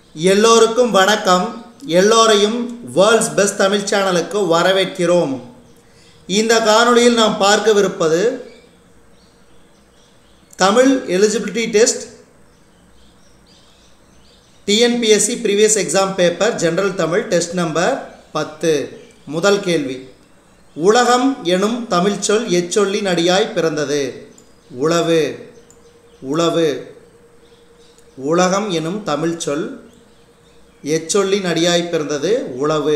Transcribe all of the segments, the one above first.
எல்லோருக்கும் வணக்கம் எல்லோரையும் வேர்ல்ட்ஸ் பெஸ்ட் தமிழ் சேனலுக்கு வரவேற்கிறோம் இந்த காணொளியில் நாம் பார்க்கவிருப்பது Tamil eligibility test TNPSC previous exam paper general Tamil test number பத்து முதல் கேள்வி உலகம் எனும் தமிழ் சொல் எச்சொல்லின் அடியாய் பிறந்தது உளவு உளவு உலகம் எனும் தமிழ் சொல் எச்சொல்லின் அடியாய் பிறந்தது உளவு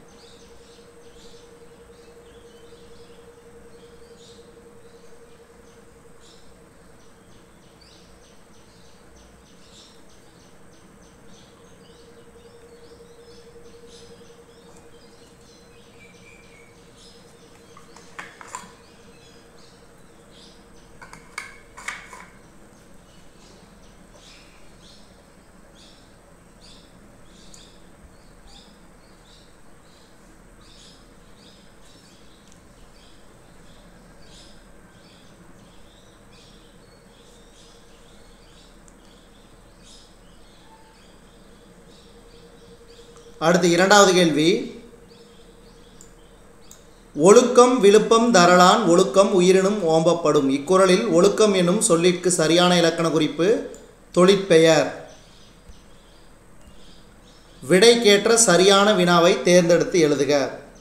அடுத்து இரண்டாவது கேள்வி ஒழுக்கம் விழுப்பம் தரலான் ஒழுக்கம் உயிரினும் ஓம்பப்படும் இக்குறளில் ஒழுக்கம் என்னும் சொல்லிற்கு சரியான இலக்கண குறிப்பு தொழிற்பெயர் விடைக்கேற்ற சரியான வினாவை தேர்ந்தெடுத்து எழுதுக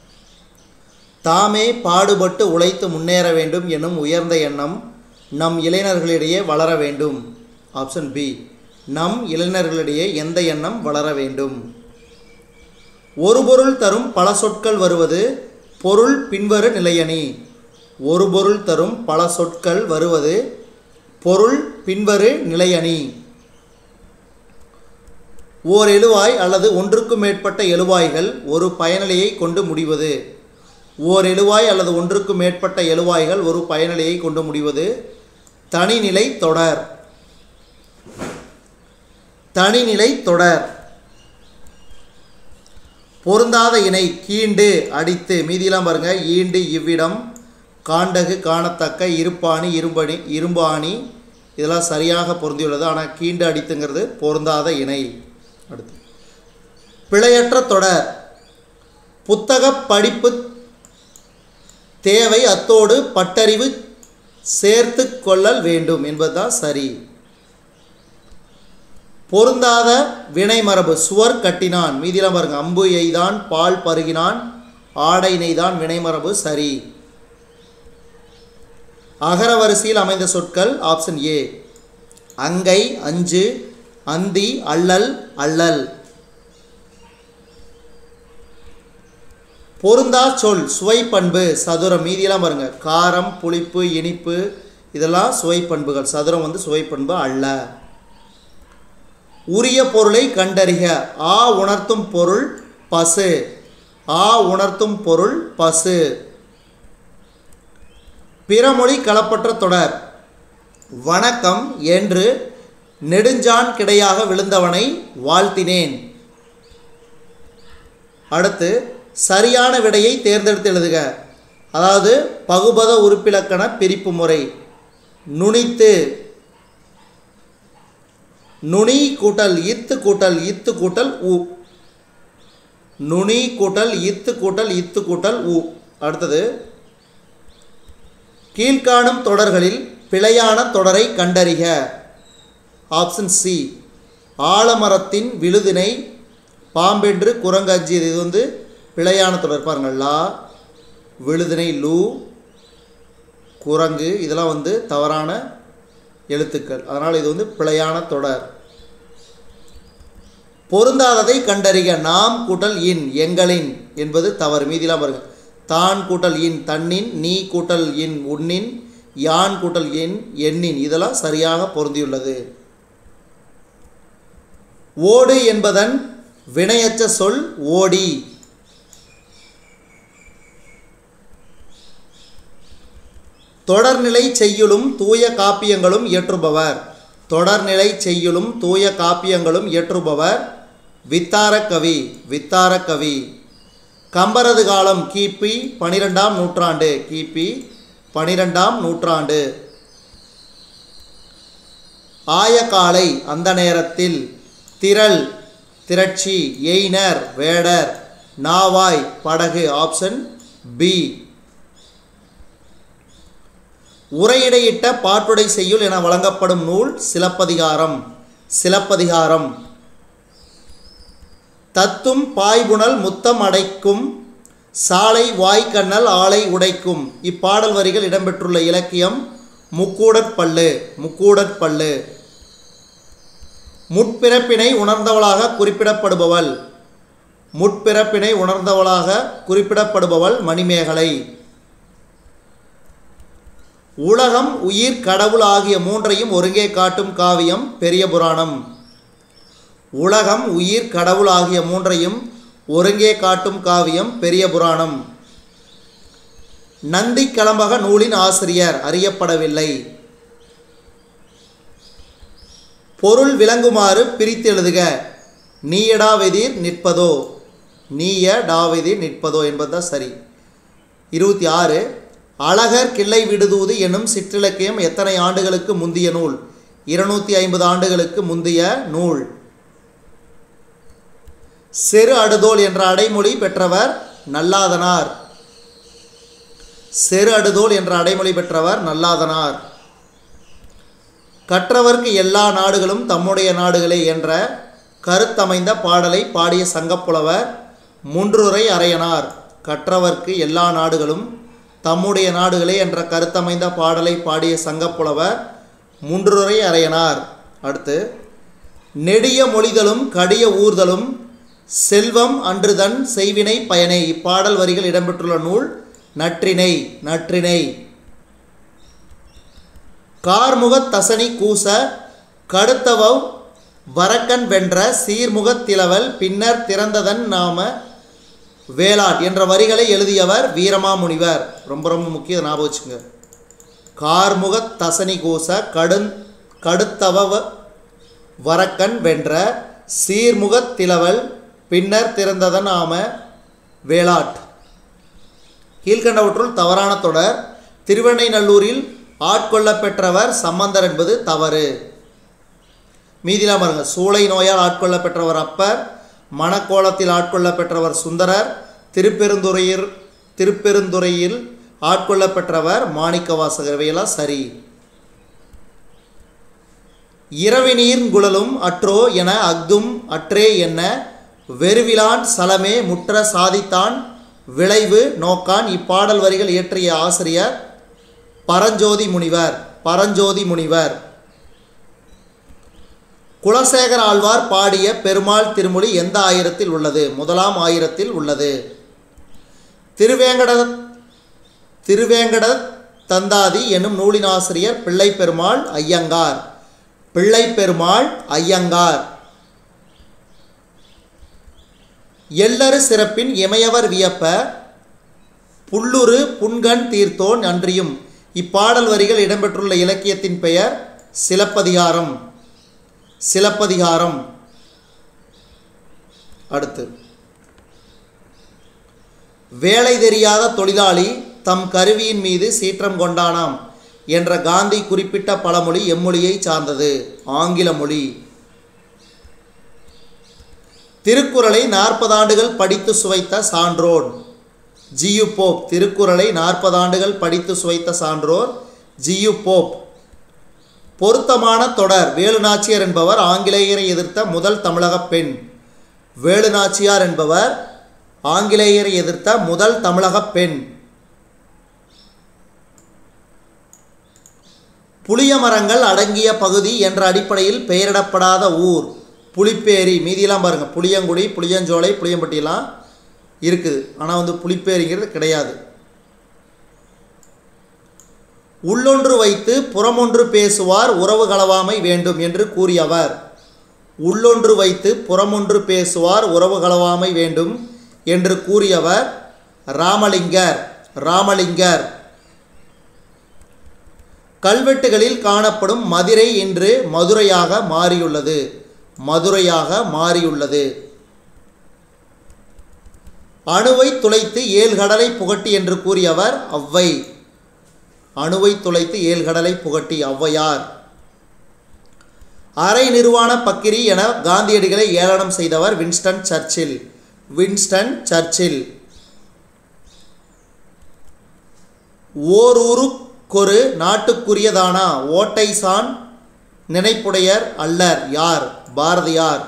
தாமே பாடுபட்டு உழைத்து முன்னேற வேண்டும் எனும் உயர்ந்த எண்ணம் நம் இளைஞர்களிடையே வளர வேண்டும் ஆப்ஷன் பி நம் இளைஞர்களிடையே எந்த எண்ணம் வளர வேண்டும் ஒரு பொருள் தரும் பல சொற்கள் வருவது பொருள் பின்வரு நிலையணி ஒரு பொருள் தரும் பல சொற்கள் வருவது பொருள் பின்வரு நிலையணி ஓர் எழுவாய் அல்லது ஒன்றுக்கும் மேற்பட்ட எழுவாய்கள் ஒரு பயனிலையை கொண்டு முடிவது ஓர் எழுவாய் அல்லது ஒன்றுக்கும் மேற்பட்ட எழுவாய்கள் ஒரு பயனிலையை கொண்டு முடிவது தனிநிலை தொடர் தனிநிலை தொடர் பொருந்தாத இணை கீண்டு அடித்து மீதியெல்லாம் பாருங்க ஈண்டு இவ்விடம் காண்டகு காணத்தக்க இருப்பாணி இரும்பணி இரும்பாணி இதெல்லாம் சரியாக பொருந்தியுள்ளது ஆனால் கீண்டு அடித்துங்கிறது பொருந்தாத இணை அடுத்து பிழையற்ற தொடர் புத்தக படிப்பு தேவை அத்தோடு பட்டறிவு சேர்த்து கொள்ளல் வேண்டும் என்பதுதான் சரி பொருந்தாத வினைமரபு சுவர் கட்டினான் மீதிலாம் பாருங்க அம்பு எய்தான் பால் பருகினான் ஆடை நெய்தான் வினைமரபு சரி அகர வரிசையில் அமைந்த சொற்கள் ஆப்ஷன் ஏ அங்கை அஞ்சு அந்தி அல்லல் அல்லல் பொருந்தா சொல் சுவை பண்பு சதுரம் மீதியெல்லாம் பாருங்க காரம் புளிப்பு இனிப்பு இதெல்லாம் சுவை பண்புகள் சதுரம் வந்து சுவை பண்பு அல்ல உரிய பொருளை கண்டறிக ஆ உணர்த்தும் பொருள் பசு ஆ உணர்த்தும் பொருள் பசு பிறமொழி களப்பற்ற தொடர் வணக்கம் என்று நெடுஞ்சான் கிடையாக விழுந்தவனை வாழ்த்தினேன் அடுத்து சரியான விடையை தேர்ந்தெடுத்து எழுதுக அதாவது பகுபத உறுப்பிலக்கண பிரிப்பு முறை நுனித்து நுனி கூட்டல் இத்து கூட்டல் இத்து கூட்டல் உ நுனி கூட்டல் இத்து கூட்டல் இத்து கூட்டல் உ அடுத்தது கீழ்காணும் தொடர்களில் பிழையான தொடரை கண்டறிக ஆப்ஷன் சி ஆலமரத்தின் விழுதினை பாம்பென்று குரங்கஞ்சியது இது வந்து பிழையான தொடர் பாருங்கள் லா விழுதினை லூ குரங்கு இதெல்லாம் வந்து தவறான எழுத்துக்கள் அதனால் இது வந்து பிழையான தொடர் பொருந்தாததை கண்டறிக நாம் கூட்டல் இன் எங்களின் என்பது தவறு மீதிலாம் பாருங்க தான் கூட்டல் இன் தன்னின் நீ கூட்டல் இன் உன்னின் யான் கூட்டல் என் எண்ணின் இதெல்லாம் சரியாக பொருந்தியுள்ளது ஓடு என்பதன் வினையச்ச சொல் ஓடி தொடர்நிலை செய்யுளும் தூய காப்பியங்களும் இயற்றுபவர் தொடர்நிலை செய்யுளும் தூய காப்பியங்களும் இயற்றுபவர் வித்தார கவி வித்தார கவி கம்பரது காலம் கிபி பனிரெண்டாம் நூற்றாண்டு கிபி பனிரெண்டாம் நூற்றாண்டு ஆயகாலை அந்த நேரத்தில் திரள் திரட்சி எய்னர் வேடர் நாவாய் படகு ஆப்ஷன் பி உரையிடையிட்ட பாட்டுடை செய்யுள் என வழங்கப்படும் நூல் சிலப்பதிகாரம் சிலப்பதிகாரம் தத்தும் பாய்புணல் முத்தம் அடைக்கும் சாலை வாய்க்கண்ணல் ஆலை உடைக்கும் இப்பாடல் வரிகள் இடம்பெற்றுள்ள இலக்கியம் முக்கூடற்பள்ளு முக்கூடற்பள்ளு முற்பிறப்பினை உணர்ந்தவளாக குறிப்பிடப்படுபவள் முற்பிறப்பினை உணர்ந்தவளாக குறிப்பிடப்படுபவள் மணிமேகலை உலகம் உயிர் கடவுள் ஆகிய மூன்றையும் ஒருங்கே காட்டும் காவியம் பெரிய புராணம் உலகம் உயிர் கடவுள் ஆகிய மூன்றையும் ஒருங்கே காட்டும் காவியம் பெரிய புராணம் நந்தி கலம்பக நூலின் ஆசிரியர் அறியப்படவில்லை பொருள் விளங்குமாறு பிரித்து எழுதுக நீயடாவெதிர் நிற்பதோ நீய டாவெதிர் நிற்பதோ என்பதுதான் சரி இருபத்தி ஆறு அழகர் கிள்ளை விடுதூது என்னும் சிற்றிலக்கியம் எத்தனை ஆண்டுகளுக்கு முந்திய நூல் இருநூத்தி ஐம்பது ஆண்டுகளுக்கு முந்திய நூல் செரு அடுதோல் என்ற அடைமொழி பெற்றவர் நல்லாதனார் செரு அடுதோல் என்ற அடைமொழி பெற்றவர் நல்லாதனார் கற்றவர்க்கு எல்லா நாடுகளும் தம்முடைய நாடுகளே என்ற கருத்தமைந்த பாடலை பாடிய சங்கப்புலவர் முன்றுரை அறையனார் கற்றவர்க்கு எல்லா நாடுகளும் தம்முடைய நாடுகளே என்ற கருத்தமைந்த பாடலை பாடிய சங்கப்புலவர் முன்றுரை அறையனார் அடுத்து நெடிய மொழிதலும் கடிய ஊர்தலும் செல்வம் அன்றுதன் செய்வினை பயனை இப்பாடல் வரிகள் இடம்பெற்றுள்ள நூல் நற்றினை நற்றினை கார்முகத் தசனி கூச கடுத்தவவ் வரக்கன் வென்ற சீர்முகத் திலவல் பின்னர் திறந்ததன் நாம வேளாட் என்ற வரிகளை எழுதியவர் வீரமாமுனிவர் ரொம்ப ரொம்ப முக்கிய ஞாபகம் வச்சுங்க கார்முகத் தசனி கூச கடுந் கடுத்தவ வரக்கன் வென்ற சீர்முகத் திலவல் பின்னர் திறந்ததன் நாம வேளாட் கீழ்கண்டவற்றுள் தவறான தொடர் திருவெண்ணைநல்லூரில் ஆட்கொள்ளப் பெற்றவர் சம்பந்தர் என்பது தவறு மீதிலாம் பாருங்க சூளை நோயால் ஆட்கொள்ளப் பெற்றவர் அப்பர் மணக்கோலத்தில் ஆட்கொள்ளப் பெற்றவர் சுந்தரர் திருப்பெருந்துறையில் திருப்பெருந்துறையில் ஆட்கொள்ளப் பெற்றவர் மாணிக்கவாசகர் இவையெல்லாம் சரி இரவினீர் குழலும் அற்றோ என அஃதும் அற்றே என்ன வெறுவிலான் சலமே முற்ற சாதித்தான் விளைவு நோக்கான் இப்பாடல் வரிகள் இயற்றிய ஆசிரியர் பரஞ்சோதி முனிவர் பரஞ்சோதி முனிவர் குலசேகர ஆழ்வார் பாடிய பெருமாள் திருமொழி எந்த ஆயிரத்தில் உள்ளது முதலாம் ஆயிரத்தில் உள்ளது திருவேங்கட திருவேங்கட தந்தாதி எனும் நூலின் ஆசிரியர் பிள்ளை பெருமாள் ஐயங்கார் பிள்ளை பெருமாள் ஐயங்கார் எல்லரு சிறப்பின் இமையவர் வியப்ப புல்லுரு புன்கண் தீர்த்தோன் அன்றியும் இப்பாடல் வரிகள் இடம்பெற்றுள்ள இலக்கியத்தின் பெயர் சிலப்பதிகாரம் சிலப்பதிகாரம் அடுத்து வேலை தெரியாத தொழிலாளி தம் கருவியின் மீது சீற்றம் கொண்டானாம் என்ற காந்தி குறிப்பிட்ட பழமொழி எம்மொழியை சார்ந்தது ஆங்கில மொழி திருக்குறளை நாற்பது ஆண்டுகள் படித்து சுவைத்த சான்றோன் ஜியு போப் திருக்குறளை நாற்பது ஆண்டுகள் படித்து சுவைத்த சான்றோர் ஜியு போப் பொருத்தமான தொடர் வேலுநாச்சியார் என்பவர் ஆங்கிலேயரை எதிர்த்த முதல் தமிழக பெண் வேலுநாச்சியார் என்பவர் ஆங்கிலேயரை எதிர்த்த முதல் தமிழக பெண் புளிய மரங்கள் அடங்கிய பகுதி என்ற அடிப்படையில் பெயரிடப்படாத ஊர் புலிப்பேரி மீதியெல்லாம் பாருங்கள் புளியங்குடி புளியஞ்சோலை புளியம்பட்டியெல்லாம் இருக்குது ஆனால் வந்து புலிப்பேரிங்கிறது கிடையாது உள்ளொன்று வைத்து புறமொன்று பேசுவார் உறவு களவாமை வேண்டும் என்று கூறியவர் உள்ளொன்று வைத்து புறமொன்று பேசுவார் உறவு களவாமை வேண்டும் என்று கூறியவர் ராமலிங்கர் ராமலிங்கர் கல்வெட்டுகளில் காணப்படும் மதுரை இன்று மதுரையாக மாறியுள்ளது மதுரையாக மாறியுள்ளது அணுவை துளைத்து ஏழு கடலை புகட்டி என்று கூறியவர் அவ்வை அணுவை துளைத்து ஏழு கடலை புகட்டி ஔவையார் அரை நிர்வாண பக்கிரி என காந்தியடிகளை ஏளனம் செய்தவர் வின்ஸ்டன் சர்ச்சில் வின்ஸ்டன் சர்ச்சில் ஓரூருக்கொரு நாட்டுக்குரியதானா ஓட்டை சான் நினைப்புடையர் அல்லர் யார் பாரதியார்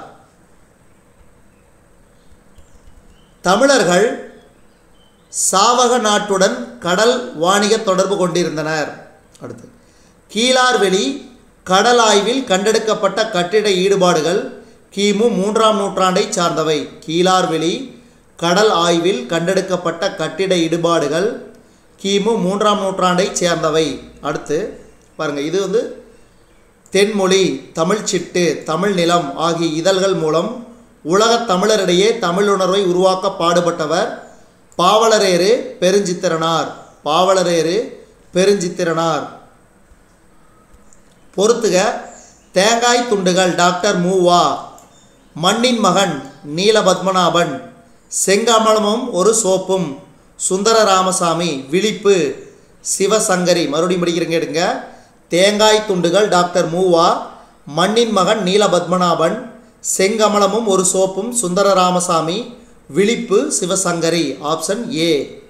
தமிழர்கள் சாவக நாட்டுடன் கடல் வாணிக தொடர்பு கொண்டிருந்தனர் அடுத்து கீழார்வெளி கடல் ஆய்வில் கண்டெடுக்கப்பட்ட கட்டிட ஈடுபாடுகள் கிமு மூன்றாம் நூற்றாண்டைச் சார்ந்தவை கீழார்வெளி கடல் ஆய்வில் கண்டெடுக்கப்பட்ட கட்டிட ஈடுபாடுகள் கிமு மூன்றாம் நூற்றாண்டைச் சேர்ந்தவை அடுத்து பாருங்கள் இது வந்து தென்மொழி தமிழ்ச்சிட்டு தமிழ் நிலம் ஆகிய இதழ்கள் மூலம் உலகத் தமிழரிடையே தமிழுணர்வை உருவாக்க பாடுபட்டவர் பாவலரேறு பெருஞ்சித்திரனார் பாவலரேறு பெருஞ்சித்திரனார் பொறுத்துக தேங்காய் துண்டுகள் டாக்டர் மூவா மண்ணின் மகன் நீலபத்மநாபன் செங்கமலமும் ஒரு சோப்பும் சுந்தர ராமசாமி விழிப்பு சிவசங்கரி மறுபடியும் படிக்கிறீங்க எடுங்க தேங்காய் துண்டுகள் டாக்டர் மூவா மண்ணின் மகன் நீலபத்மநாபன் செங்கமலமும் ஒரு சோப்பும் சுந்தர ராமசாமி விழிப்பு சிவசங்கரி ஆப்ஷன் ஏ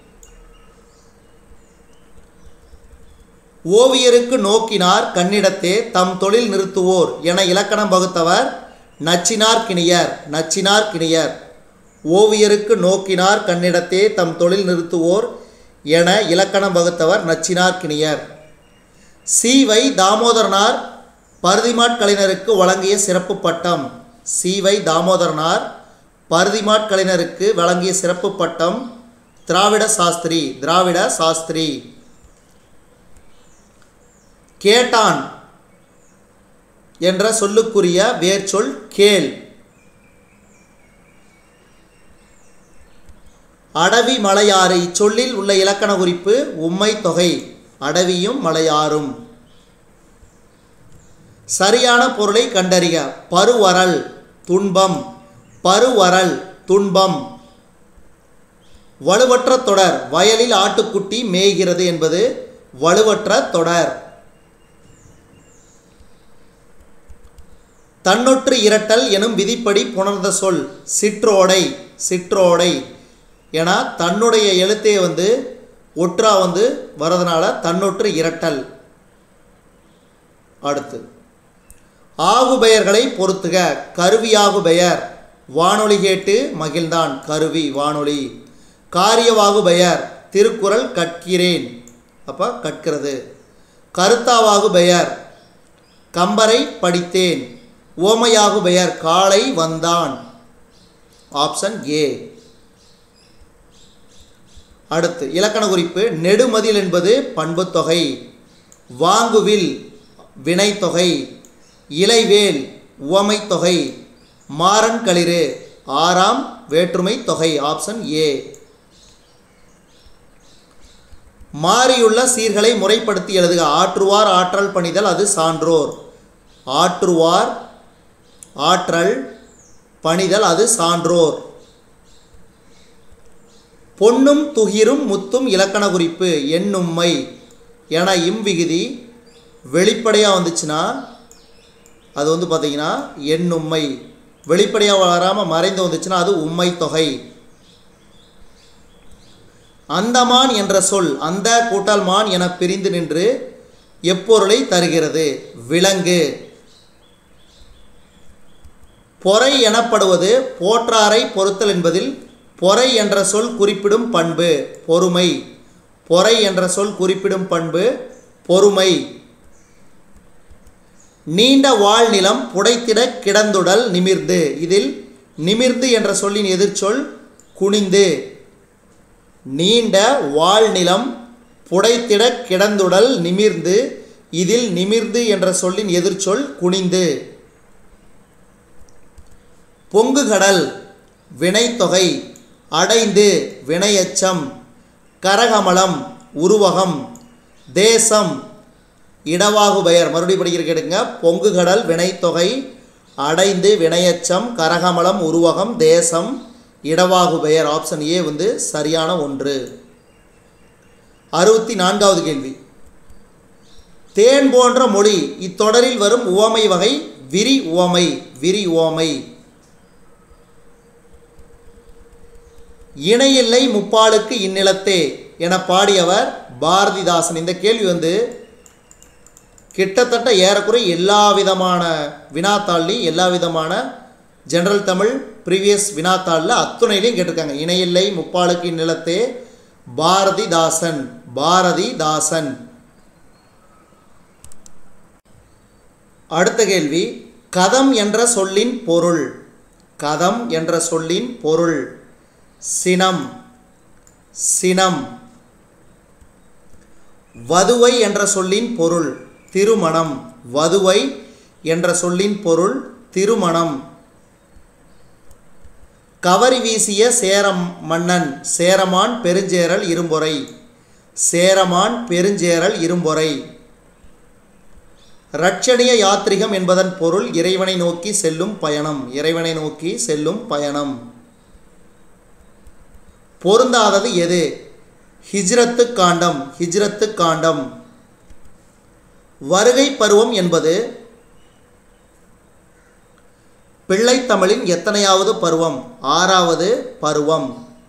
ஓவியருக்கு நோக்கினார் கண்ணிடத்தே தம் தொழில் நிறுத்துவோர் என இலக்கணம் வகுத்தவர் நச்சினார் கிணியர் நச்சினார் கிணியர் ஓவியருக்கு நோக்கினார் கண்ணிடத்தே தம் தொழில் நிறுத்துவோர் என இலக்கணம் வகுத்தவர் நச்சினார் கிணியர் சி வை தாமோதரனார் பருதிமாட் கலைஞருக்கு வழங்கிய சிறப்பு பட்டம் சி வை தாமோதரனார் பருதிமாட் கலைஞருக்கு வழங்கிய சிறப்பு பட்டம் திராவிட சாஸ்திரி திராவிட சாஸ்திரி கேட்டான் என்ற சொல்லுக்குரிய வேர்ச்சொல் கேள் அடவி மலையாறு இச்சொல்லில் உள்ள இலக்கண குறிப்பு உம்மை தொகை அடவியும் மலையாறும் சரியான பொருளை கண்டறிக பருவரல் துன்பம் பருவரல் துன்பம் வலுவற்ற தொடர் வயலில் ஆட்டுக்குட்டி மேய்கிறது என்பது வலுவற்ற தொடர் தன்னொற்று இரட்டல் எனும் விதிப்படி புணர்ந்த சொல் சிற்றோடை சிற்றோடை ஏன்னா தன்னுடைய எழுத்தே வந்து ஒற்றா வந்து வரதுனால தன்னொற்று இரட்டல் அடுத்து ஆகு பெயர்களை பொறுத்துக கருவியாகு பெயர் வானொலி கேட்டு மகிழ்ந்தான் கருவி வானொலி காரியவாகு பெயர் திருக்குறள் கற்கிறேன் அப்போ கற்கிறது கருத்தாவாகு பெயர் கம்பரை படித்தேன் ஓமையாகு பெயர் காலை வந்தான் ஆப்ஷன் ஏ அடுத்து இலக்கண குறிப்பு நெடுமதில் என்பது பண்புத்தொகை வாங்குவில் வினைத்தொகை இலைவேல் உவமைத்தொகை மாறன் களிறு ஆறாம் வேற்றுமை தொகை ஆப்ஷன் ஏ மாறியுள்ள சீர்களை முறைப்படுத்தி எழுதுக ஆற்றுவார் ஆற்றல் பணிதல் அது சான்றோர் ஆற்றுவார் ஆற்றல் பணிதல் அது சான்றோர் பொன்னும் துகிரும் முத்தும் இலக்கண குறிப்பு எண்ணும்மை என இம்விகுதி வெளிப்படையாக வந்துச்சுன்னா அது வந்து பார்த்தீங்கன்னா எண்ணும்மை வெளிப்படையாக வராமல் மறைந்து வந்துச்சுன்னா அது உம்மை தொகை அந்தமான் என்ற சொல் அந்த கூட்டல் மான் என பிரிந்து நின்று எப்பொருளை தருகிறது விலங்கு பொறை எனப்படுவது போற்றாரை பொறுத்தல் என்பதில் பொறை என்ற சொல் குறிப்பிடும் பண்பு பொறுமை பொறை என்ற சொல் குறிப்பிடும் பண்பு பொறுமை நீண்ட வாழ்நிலம் புடைத்திட கிடந்துடல் நிமிர்ந்து இதில் நிமிர்ந்து என்ற சொல்லின் எதிர்ச்சொல் குனிந்து நீண்ட வாழ்நிலம் புடைத்திட கிடந்துடல் நிமிர்ந்து இதில் நிமிர்ந்து என்ற சொல்லின் எதிர்ச்சொல் குனிந்து பொங்குகடல் வினைத்தொகை அடைந்து வினையச்சம் கரகமலம் உருவகம் தேசம் இடவாகு பெயர் மறுபடியும் படிக்கிற கேடுங்க பொங்குகடல் வினைத்தொகை அடைந்து வினையச்சம் கரகமலம் உருவகம் தேசம் இடவாகு பெயர் ஆப்ஷன் ஏ வந்து சரியான ஒன்று அறுபத்தி நான்காவது கேள்வி தேன் போன்ற மொழி இத்தொடரில் வரும் உவமை வகை விரி உவமை விரி உவமை இணையில்லை முப்பாலுக்கு இந்நிலத்தே என பாடியவர் பாரதிதாசன் இந்த கேள்வி வந்து கிட்டத்தட்ட ஏறக்குறைய எல்லா விதமான வினாத்தாள்லையும் எல்லா விதமான ஜெனரல் தமிழ் ப்ரீவியஸ் வினாத்தாளில் அத்துணையிலையும் கேட்டிருக்காங்க இணையில்லை முப்பாலுக்கு இந்நிலத்தே பாரதிதாசன் பாரதிதாசன் அடுத்த கேள்வி கதம் என்ற சொல்லின் பொருள் கதம் என்ற சொல்லின் பொருள் சினம் சினம் வதுவை என்ற சொல்லின் பொருள் திருமணம் வதுவை என்ற சொல்லின் பொருள் திருமணம் கவரி வீசிய சேரம் மன்னன் சேரமான் பெருஞ்சேரல் இரும்பொறை சேரமான் பெருஞ்சேரல் இரும்பொறை ரட்சணிய யாத்ரிகம் என்பதன் பொருள் இறைவனை நோக்கி செல்லும் பயணம் இறைவனை நோக்கி செல்லும் பயணம் பொருந்தாதது எது ஹிஜ்ரத்து காண்டம் ஹிஜ்ரத்து காண்டம் வருகை பருவம் என்பது பிள்ளைத்தமிழின் எத்தனையாவது பருவம் ஆறாவது பருவம்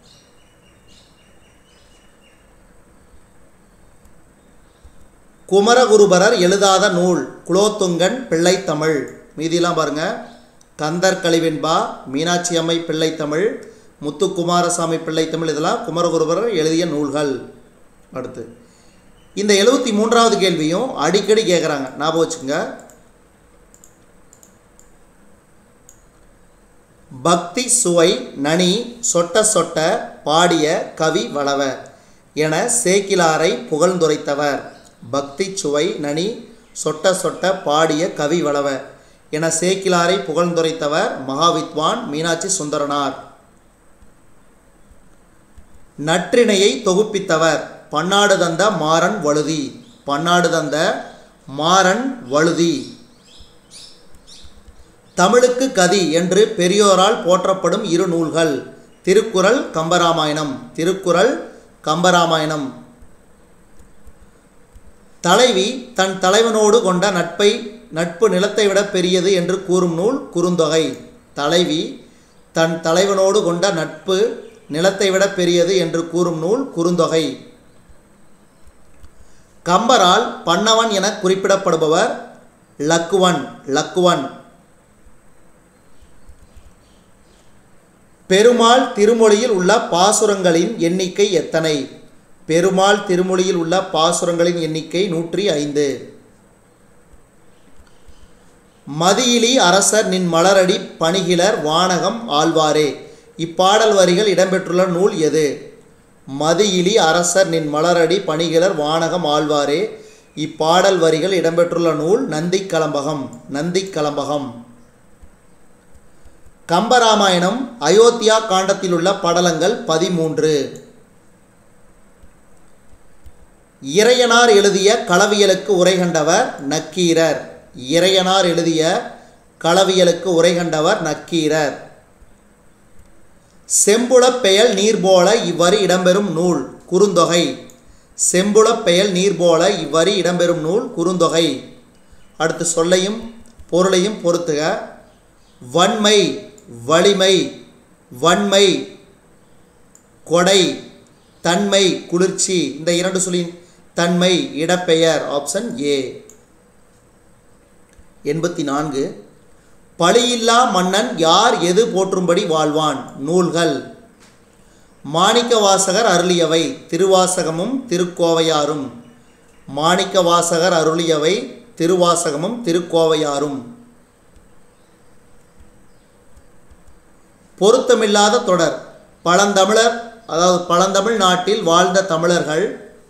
குமரகுருபரர் எழுதாத நூல் குலோத்துங்கன் பிள்ளைத்தமிழ் மீதிலாம் பாருங்க கந்தர் கலிவெண்பா மீனாட்சி அம்மை பிள்ளைத்தமிழ் முத்துக்குமாரசாமி பிள்ளைத்தமிழ் இதெல்லாம் குமரகுருபரர் எழுதிய நூல்கள் அடுத்து இந்த எழுபத்தி மூன்றாவது கேள்வியும் அடிக்கடி கேட்குறாங்க ஞாபகம் வச்சுங்க பக்தி சுவை நனி சொட்ட சொட்ட பாடிய கவி வளவ என சேக்கிலாரை புகழ்ந்துரைத்தவர் பக்தி சுவை நனி சொட்ட சொட்ட பாடிய கவி வளவ என சேக்கிலாரை புகழ்ந்துரைத்தவர் மகாவித்வான் மீனாட்சி சுந்தரனார் நற்றிணையை தொகுப்பித்தவர் பன்னாடு தந்த மாறன் வழுதி பன்னாடு தந்த மாறன் வழுதி தமிழுக்கு கதி என்று பெரியோரால் போற்றப்படும் இரு நூல்கள் திருக்குறள் கம்பராமாயணம் திருக்குறள் கம்பராமாயணம் தலைவி தன் தலைவனோடு கொண்ட நட்பை நட்பு நிலத்தை விட பெரியது என்று கூறும் நூல் குறுந்தொகை தலைவி தன் தலைவனோடு கொண்ட நட்பு நிலத்தை விட பெரியது என்று கூறும் நூல் குறுந்தொகை கம்பரால் பன்னவன் என குறிப்பிடப்படுபவர் லக்குவன் லக்குவன் பெருமாள் திருமொழியில் உள்ள பாசுரங்களின் எண்ணிக்கை எத்தனை பெருமாள் திருமொழியில் உள்ள பாசுரங்களின் எண்ணிக்கை நூற்றி ஐந்து மதியிலி அரசர் நின் மலரடி பணிகிலர் வானகம் ஆழ்வாரே இப்பாடல் வரிகள் இடம்பெற்றுள்ள நூல் எது மதியிலி அரசர் நின் மலரடி பணிகிலர் வானகம் ஆழ்வாரே இப்பாடல் வரிகள் இடம்பெற்றுள்ள நூல் நந்தி கலம்பகம் நந்தி கலம்பகம் கம்பராமாயணம் அயோத்தியா காண்டத்திலுள்ள படலங்கள் பதிமூன்று இறையனார் எழுதிய களவியலுக்கு உரைகண்டவர் நக்கீரர் இறையனார் எழுதிய களவியலுக்கு உரைகண்டவர் நக்கீரர் செம்புலப் பெயல் நீர்போல இவ்வரி இடம்பெறும் நூல் குறுந்தொகை செம்புலப் பெயல் நீர்போல இவ்வரி இடம்பெறும் நூல் குறுந்தொகை அடுத்து சொல்லையும் பொருளையும் பொறுத்துக வன்மை வலிமை வன்மை கொடை தன்மை குளிர்ச்சி இந்த இரண்டு சொல்லின் தன்மை இடப்பெயர் ஆப்ஷன் ஏ எண்பத்தி நான்கு பழியில்லா மன்னன் யார் எது போற்றும்படி வாழ்வான் நூல்கள் மாணிக்க வாசகர் அருளியவை திருவாசகமும் திருக்கோவையாரும் மாணிக்க வாசகர் அருளியவை திருவாசகமும் திருக்கோவையாரும் பொருத்தமில்லாத தொடர் பழந்தமிழர் அதாவது பழந்தமிழ் நாட்டில் வாழ்ந்த தமிழர்கள்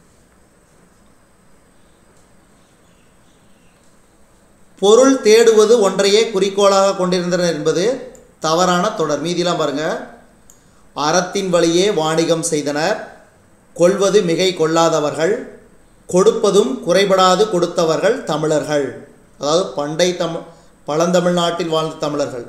பொருள் தேடுவது ஒன்றையே குறிக்கோளாக கொண்டிருந்தனர் என்பது தவறான தொடர் மீதிலாம் பாருங்க அறத்தின் வழியே வாணிகம் செய்தனர் கொள்வது மிகை கொள்ளாதவர்கள் கொடுப்பதும் குறைபடாது கொடுத்தவர்கள் தமிழர்கள் அதாவது பண்டை தமிழ் பழந்தமிழ்நாட்டில் வாழ்ந்த தமிழர்கள்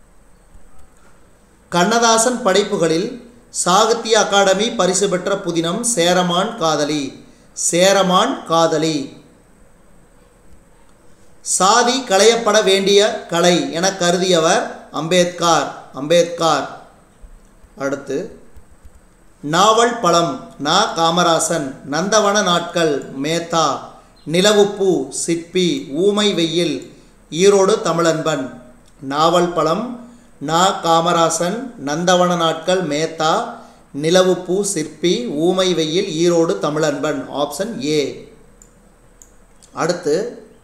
கண்ணதாசன் படைப்புகளில் சாகித்ய அகாடமி பரிசு பெற்ற புதினம் சேரமான் காதலி சேரமான் காதலி சாதி களையப்பட வேண்டிய கலை என கருதியவர் அம்பேத்கர் அம்பேத்கர் அடுத்து நாவல் பழம் நா காமராசன் நந்தவன நாட்கள் மேத்தா நிலவுப்பூ சிற்பி ஊமை வெயில் ஈரோடு தமிழன்பன் நாவல் பழம் நா காமராசன் நந்தவன நாட்கள் மேத்தா நிலவுப்பூ சிற்பி ஊமை வெயில் ஈரோடு தமிழன்பன் ஆப்ஷன் ஏ அடுத்து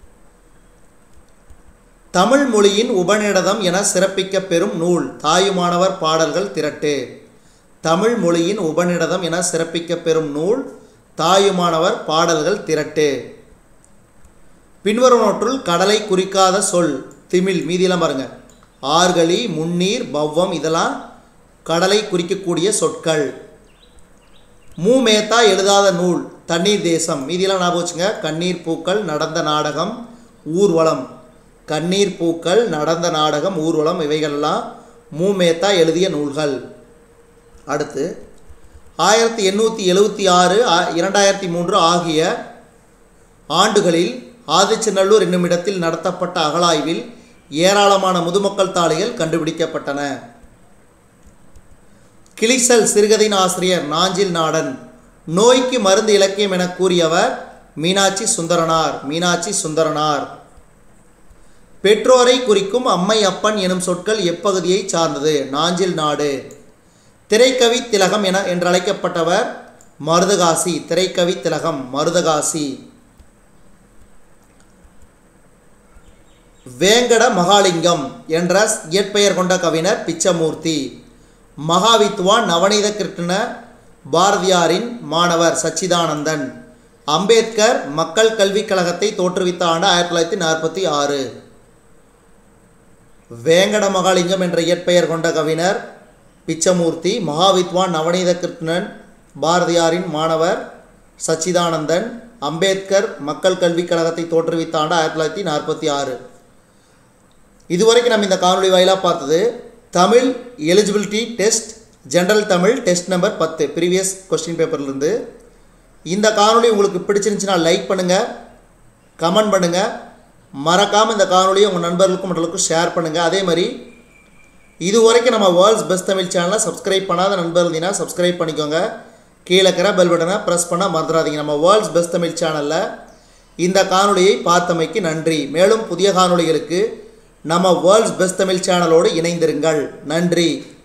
தமிழ் மொழியின் உபநிடதம் என சிறப்பிக்கப் பெறும் நூல் தாயுமானவர் பாடல்கள் திரட்டு தமிழ் மொழியின் உபநிடதம் என சிறப்பிக்கப் பெறும் நூல் தாயுமானவர் பாடல்கள் திரட்டு பின்வருவனற்றுள் கடலை குறிக்காத சொல் திமிழ் மீதியெல்லாம் பாருங்க ஆர்கழி முன்னீர் பவ்வம் இதெல்லாம் கடலை குறிக்கக்கூடிய சொற்கள் மூமேத்தா எழுதாத நூல் தண்ணீர் தேசம் மீதியெல்லாம் ஞாபகம் வச்சுங்க கண்ணீர் பூக்கள் நடந்த நாடகம் ஊர்வலம் கண்ணீர் பூக்கள் நடந்த நாடகம் ஊர்வலம் இவைகளெல்லாம் மூமேத்தா எழுதிய நூல்கள் அடுத்து ஆயிரத்தி எண்ணூற்றி எழுபத்தி ஆறு இரண்டாயிரத்தி மூன்று ஆகிய ஆண்டுகளில் ஆதிச்சநல்லூர் என்னும் இடத்தில் நடத்தப்பட்ட அகழாய்வில் ஏராளமான முதுமக்கள் தாளிகள் கண்டுபிடிக்கப்பட்டன கிளிசல் சிறுகதையின் ஆசிரியர் நாஞ்சில் நாடன் நோய்க்கு மருந்து இலக்கியம் என கூறியவர் மீனாட்சி சுந்தரனார் மீனாட்சி சுந்தரனார் பெற்றோரை குறிக்கும் அம்மை அப்பன் எனும் சொற்கள் எப்பகுதியை சார்ந்தது நாஞ்சில் நாடு திரைக்கவி திலகம் என என்றழைக்கப்பட்டவர் மருதகாசி திரைக்கவி திலகம் மருதகாசி வேங்கட மகாலிங்கம் என்ற இயற்பெயர் கொண்ட கவிஞர் பிச்சமூர்த்தி மகாவித்வான் நவநீத கிருஷ்ண பாரதியாரின் மாணவர் சச்சிதானந்தன் அம்பேத்கர் மக்கள் கல்விக் கழகத்தை தோற்றுவித்த ஆண்டு ஆயிரத்தி தொள்ளாயிரத்தி நாற்பத்தி ஆறு வேங்கட மகாலிங்கம் என்ற இயற்பெயர் கொண்ட கவிஞர் பிச்சமூர்த்தி மகாவித்வான் நவநீத கிருஷ்ணன் பாரதியாரின் மாணவர் சச்சிதானந்தன் அம்பேத்கர் மக்கள் கல்விக் கழகத்தை தோற்றுவித்த ஆண்டு ஆயிரத்தி தொள்ளாயிரத்தி நாற்பத்தி ஆறு இதுவரைக்கும் நம்ம இந்த காணொலி வாயிலாக பார்த்தது Tamil eligibility test general Tamil test number பத்து ப்ரீவியஸ் கொஸ்டின் பேப்பர்லேருந்து இந்த காணொலி உங்களுக்கு பிடிச்சிருந்துச்சுன்னா லைக் பண்ணுங்கள் கமெண்ட் பண்ணுங்கள் மறக்காமல் இந்த காணொலியை உங்கள் நண்பர்களுக்கும் மற்றவர்களுக்கும் ஷேர் பண்ணுங்கள் அதே மாதிரி இது வரைக்கும் நம்ம வேர்ல்ட்ஸ் பெஸ்ட் தமிழ் சேனலை சப்ஸ்கிரைப் பண்ணாத நண்பர் இருந்தீங்கன்னா சப்ஸ்கிரைப் பண்ணிக்கோங்க கீழே இருக்கிற பெல் பட்டனை ப்ரெஸ் பண்ண மறந்துடாதீங்க நம்ம வேர்ல்ட்ஸ் பெஸ்ட் தமிழ் சேனலில் இந்த காணொலியை பார்த்தமைக்கு நன்றி மேலும் புதிய காணொளிகளுக்கு நம்ம வேர்ல்ட்ஸ் பெஸ்ட் தமிழ் சேனலோடு இணைந்திருங்கள் நன்றி